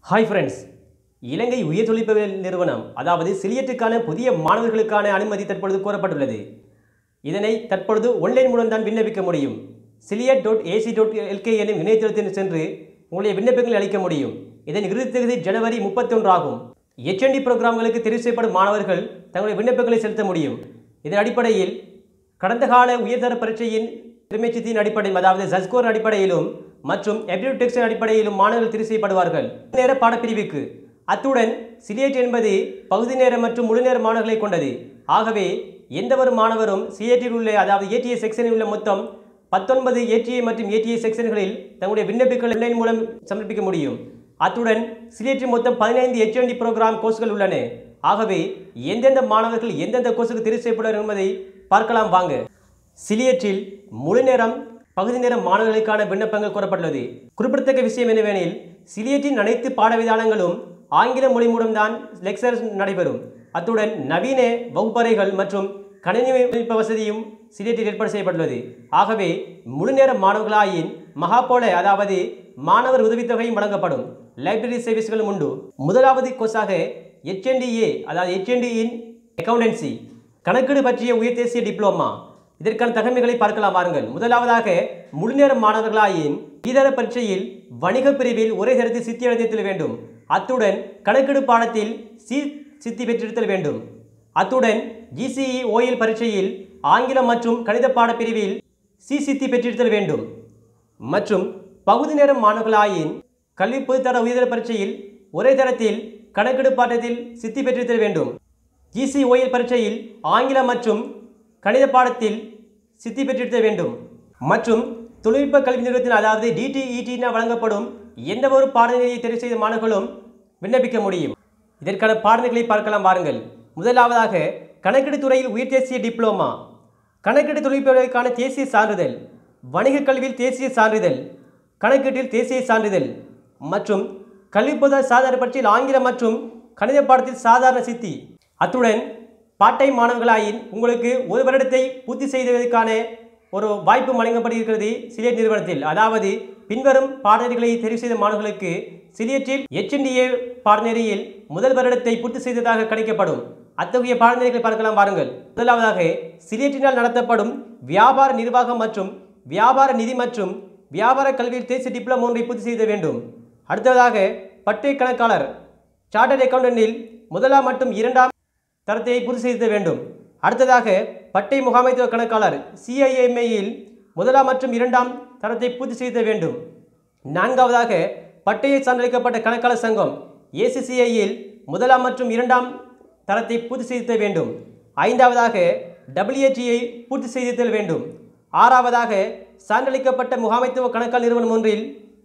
Hi friends இலங்கை உயர் தொழில்நுட்ப நிறுவனம் அதாவது சிலியட்டுக்கான புதிய மாணவர்களுக்கான அனுமதி தற்பொழுது கோரப்பட்டுள்ளது இதனை தற்பொழுது ஒன்லைன் மூலம் தான் விண்ணப்பிக்க முடியும் SLIATE dot AC dot LK எனும் இணையதளத்தில் சென்று உங்களுடைய விண்ணப்பங்களை அளிக்க முடியும் இதன் இறுதி தேதி ஜனவரி முப்பத்தொன்று ஆகும் ஹெச்என்டி புரோகிராம்களுக்கு தெரிவு செய்யப்படும் மாணவர்கள் தங்களுடைய விண்ணப்பங்களை செலுத்த முடியும் இதன் அடிப்படையில் கடந்த கால உயர்தர பரீட்சையின் திறமைச்சத்தின் அடிப்படையில் அதாவது ஜஸ்கோர் அடிப்படையிலும் மற்றும் எப்டியூட் டெக்ஸ்ட் அடிப்படையிலும் மாணவர்கள் தெரிவு செய்யப்படுவார்கள் நேர பாடப்பிரிவுக்கு அத்துடன் சிலியட் என்பது பகுதி நேர மற்றும் முழு நேர மாணவர்களை கொண்டது ஆகவே எந்த ஒரு மாணவரும் சிஏடியில் உள்ள அதாவது ஏடிஏ செக்ஷனில் உள்ள மொத்தம் பத்தொன்பது ஏடிஏ மற்றும் ஏடிஏ செக்ஷன்களில் தங்களுடைய விண்ணப்பிக்கல் ஆன்லைன் மூலம் சமர்ப்பிக்க முடியும் அத்துடன் சிலியட்டில் மொத்தம் பதினைந்து ஹெச்என்டி ப்ரோக்ராம் கோர்ஸ்கள் உள்ளன ஆகவே எந்தெந்த மாணவர்கள் எந்தெந்த கோர்ஸுக்கு தெரிவு செய்யப்படுவார் என்பதை பார்க்கலாம் வாங்க சிலியற்றில் முழு நேரம் பகுதி நேர மாணவர்களுக்கான விண்ணப்பங்கள் கோரப்பட்டுள்ளது குறிப்பிடத்தக்க விஷயம் என்னவெனில் சிலியட்டின் அனைத்து பாடவிதானங்களும் ஆங்கில மொழி மூலம்தான் லெக்சர்ஸ் நடைபெறும் அத்துடன் நவீன வகுப்பறைகள் மற்றும் கணினி தொழில்நுட்ப வசதியும் சிலியட்டில் ஏற்பாடு செய்யப்பட்டுள்ளது ஆகவே முழு நேர மாணவர்களாயின் மகாபோல அதாவது மாணவர் உதவித்தொகையும் வழங்கப்படும் லைப்ரரி சர்வீஸ்களும் உண்டு முதலாவது கோர்ஸாக ஹெச்என்டிஏ அதாவது HND இன் அக்கவுண்டன்சி கணக்கீடு பற்றிய உயர் தேசிய டிப்ளோமா இதற்கான தகமைகளை பார்க்கலாம் வாருங்கள் முதலாவதாக முழுநேர மாணவர்களாயின் இதர பரீட்சையில் வணிக பிரிவில் ஒரே தரத்தில் சித்தி அடைந்திருத்தல் வேண்டும் அத்துடன் கணக்கீடு பாடத்தில் சி சித்தி பெற்றிருத்தல் வேண்டும் அத்துடன் ஜிசிஇ ஓயில் பரீட்சையில் ஆங்கிலம் மற்றும் கணித பாடப்பிரிவில் சி சித்தி பெற்றிருத்தல் வேண்டும் மற்றும் பகுதி நேர மாணவர்களாயின் கல்வி பொதுத்தர உயர்தர பரீட்சையில் ஒரே தரத்தில் கணக்கெடு பாடத்தில் சித்தி பெற்றிருத்தல் வேண்டும் ஜிசிஓஎல் பரீட்சையில் ஆங்கிலம் மற்றும் கணித பாடத்தில் சித்தி பெற்றிருத்தல் வேண்டும் மற்றும் தொழில்நுட்ப கல்வி நிறுவனத்தில் அதாவது டிடிஇடின வழங்கப்படும் எந்த ஒரு பாடநெறியை தெரிவு செய்த மாணவர்களும் விண்ணப்பிக்க முடியும் இதற்கான பாடநெறிகளை பார்க்கலாம் வாருங்கள் முதலாவதாக கணக்கீடு துறையில் உயர் தேசிய டிப்ளோமா கணக்கீடு தொழில்நுட்பங்களுக்கான தேசிய சான்றிதழ் வணிக கல்வியில் தேசிய சான்றிதழ் கணக்கீட்டில் தேசிய சான்றிதழ் மற்றும் கல்வி பொது சாதாரண பரீட்சையில் ஆங்கிலம் மற்றும் கணித பாடத்தில் சாதாரண சித்தி அத்துடன் பாட்டை மாணவர்களாயின் உங்களுக்கு ஒரு வருடத்தை பூர்த்தி செய்வதற்கான ஒரு வாய்ப்பு வழங்கப்படுகிறது சிலியட் நிறுவனத்தில் அதாவது பின்வரும் பாடநெறிகளை தெரிவு செய்த மாணவர்களுக்கு சிலியட்டில் HNDA பாடநெறியில் முதல் வருடத்தை பூர்த்தி செய்ததாக கணிக்கப்படும் அத்தகைய பாடநெறிகளை பார்க்கலாம் வாருங்கள் முதலாவதாக சிலியட்டினால் நடத்தப்படும் வியாபார நிர்வாகம் மற்றும் வியாபார நிதி மற்றும் வியாபார கல்வியில் தேசிய டிப்ளமோ ஒன்றை பூர்த்தி செய்த வேண்டும் அடுத்ததாக பட்டய கணக்காளர் சார்ட்டர்ட் அக்கவுண்டன்டில் முதலாம் மற்றும் இரண்டாம் தரத்தை பூர்த்தி செய்திருக்க வேண்டும் அடுத்ததாக பட்டை முகாமைத்துவ கணக்காளர் சிஐஎம்ஐயில் முதலாம் மற்றும் இரண்டாம் தரத்தை பூர்த்தி செய்திருக்க வேண்டும் நான்காவதாக பட்டய சான்றளிக்கப்பட்ட கணக்காளர் சங்கம் ஏசிசிஐயில் முதலாம் மற்றும் இரண்டாம் தரத்தை பூர்த்தி செய்திருக்க வேண்டும் ஐந்தாவதாக டபிள்யூஏடியை பூர்த்தி செய்திருத்தல் வேண்டும் ஆறாவதாக சான்றளிக்கப்பட்ட முகாமைத்துவ கணக்காளர் நிறுவனம் ஒன்றில்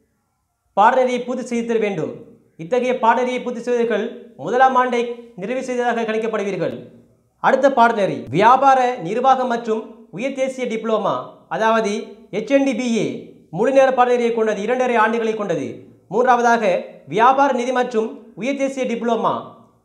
பாடநெறியை பூர்த்தி செய்திருத்தல் வேண்டும் இத்தகைய பாடநெறியை பூர்த்தி செய்தவர்கள் முதலாம் ஆண்டை நிறைவு செய்ததாக கணிக்கப்படுவீர்கள் அடுத்த பாடநெறி வியாபார நிர்வாகம் மற்றும் உயர் தேசிய டிப்ளோமா அதாவது HNDBA முழு நேர பாடநெறியை கொண்டது இரண்டரை ஆண்டுகளை கொண்டது மூன்றாவதாக வியாபார நிதி மற்றும் உயர் தேசிய டிப்ளோமா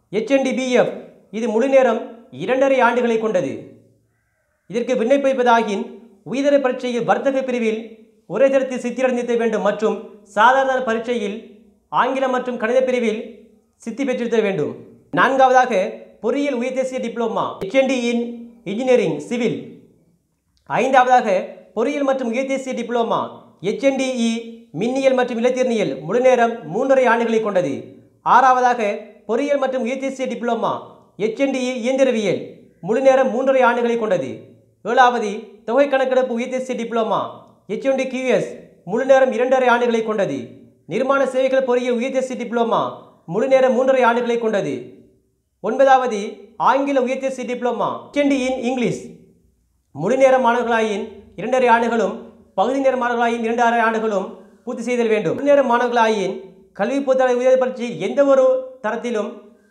HNDBF இது முழு நேரம் இரண்டரை ஆண்டுகளை கொண்டது இதற்கு விண்ணப்பிப்பதாகின் உயர்தர பரீட்சையில் வர்த்தக பிரிவில் ஒரே தரத்தில் சித்தியடைந்திருக்க வேண்டும் மற்றும் சாதாரண பரீட்சையில் ஆங்கிலம் மற்றும் கணித பிரிவில் சித்தி பெற்றிருக்க வேண்டும் நான்காவதாக பொறியியல் உயர் தேசிய diploma HND in engineering civil ஐந்தாவதாக பொறியியல் மற்றும் உயர் தேசிய டிப்ளோமா HNDE மின்னியல் மற்றும் இலத்திறனியல் முழுநேரம் மூன்றரை ஆண்டுகளை கொண்டது ஆறாவதாக பொறியியல் மற்றும் உயர் தேசிய டிப்ளோமா HNDE இயந்திரவியல் முழுநேரம் மூன்றரை ஆண்டுகளை கொண்டது ஏழாவது தொகை கணக்கெடுப்பு உயர் தேசிய டிப்ளோமா HND QS முழுநேரம் இரண்டரை ஆண்டுகளை கொண்டது நிர்மாண சேவைகள் பொறியியல் உயர் தேசிய டிப்ளோமா முழுநேரம் மூன்றரை ஆண்டுகளை கொண்டது ஒன்பதாவது ஆங்கில உயர் தேசிய டிப்ளோமா HND இன் இங்கிலீஷ் முழுநேர மாணவர்களாயின் இரண்டரை ஆண்டுகளும் பகுதி நேர மாணவர்களாயின் இரண்டரை ஆண்டுகளும் பூர்த்தி செய்தல் வேண்டும் முழுநேர மாணவர்களாயின் கல்வி பொதுத்தர உயர் பரீட்சையில் எந்த ஒரு தரத்திலும்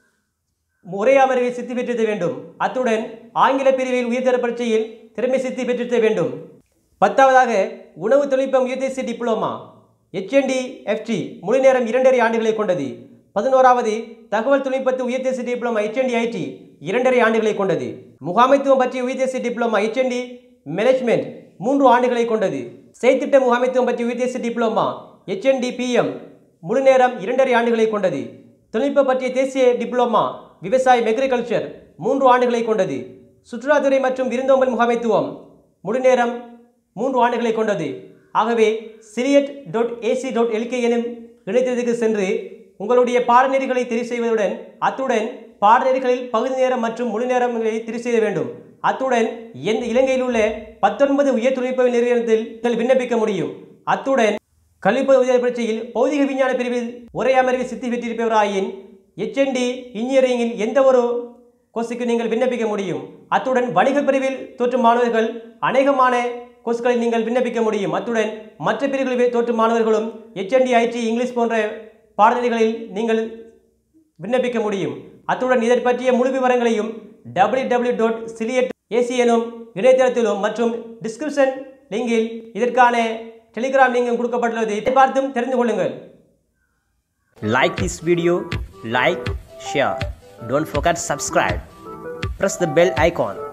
ஒரே அமர்வில் சித்தி பெற்றிருக்க வேண்டும் அத்துடன் ஆங்கில பிரிவில் உயர்தர பரீட்சையில் திறமை சித்தி பெற்றிருக்க வேண்டும் பத்தாவதாக உணவு தொழில்நுட்பம் உயர் தேசிய டிப்ளோமா HND FT முழு நேரம் இரண்டரை ஆண்டுகளை கொண்டது பதினோராவது தகவல் தொழில்நுட்பத்து உயர் தேசிய டிப்ளமா HND IT இரண்டரை ஆண்டுகளை கொண்டது முகாமைத்துவம் பற்றிய உயர் தேசிய டிப்ளமா HND மேனேஜ்மெண்ட் மூன்று ஆண்டுகளை கொண்டது செய்திட்ட முகாமைத்துவம் பற்றிய உயர் தேசிய டிப்ளமா HND PM முழு நேரம் இரண்டரை ஆண்டுகளை கொண்டது தொழில்நுட்ப பற்றிய தேசிய டிப்ளோமா விவசாயம் அக்ரிகல்ச்சர் மூன்று ஆண்டுகளை கொண்டது சுற்றுலாத்துறை மற்றும் விருந்தோம்பல் முகாமைத்துவம் முழு நேரம் மூன்று ஆண்டுகளை கொண்டது ஆகவே SLIATE dot AC dot LK எனும் இணையதளத்துக்கு சென்று உங்களுடைய பாடநெறிகளை தெரிவு செய்வதுடன் அத்துடன் பாடநெறிகளில் பகுதி நேரம் மற்றும் முழு நேரங்களை தெரிவு செய்ய வேண்டும் அத்துடன் எந்த இலங்கையில் உள்ள பத்தொன்பது உயர் தொழில்நுட்ப நிறுவனத்தில் நீங்கள் விண்ணப்பிக்க முடியும் அத்துடன் கல்விப்பது உதவி பரீட்சையில் பௌதிக விஞ்ஞான பிரிவில் ஒரே அமர்வில் சித்தி பெற்றிருப்பவராயின் HND இன்ஜினியரிங்கில் எந்த ஒரு கோர்ஸுக்கு நீங்கள் விண்ணப்பிக்க முடியும் அத்துடன் வணிக பிரிவில் தோற்றும் மாணவர்கள் அநேகமான கோர்ஸ்களில் நீங்கள் விண்ணப்பிக்க முடியும் அத்துடன் மற்ற பிரிவுகளில் தோற்றும் மாணவர்களும் HND ஐடி இங்கிலீஷ் போன்ற பாடநெறிகளில் நீங்கள் விண்ணப்பிக்க முடியும் அத்துடன் இதை பற்றிய முழு விவரங்களையும் W W dot SLIATE AC எனும் இணையதளத்திலும் மற்றும் டிஸ்கிரிப்ஷன் லிங்கில் இதற்கான டெலிகிராம் லிங்கும் கொடுக்கப்பட்டுள்ளது இதை பார்த்தும் தெரிந்து கொள்ளுங்கள் Like this video, like, share. Don't forget subscribe. Press the bell icon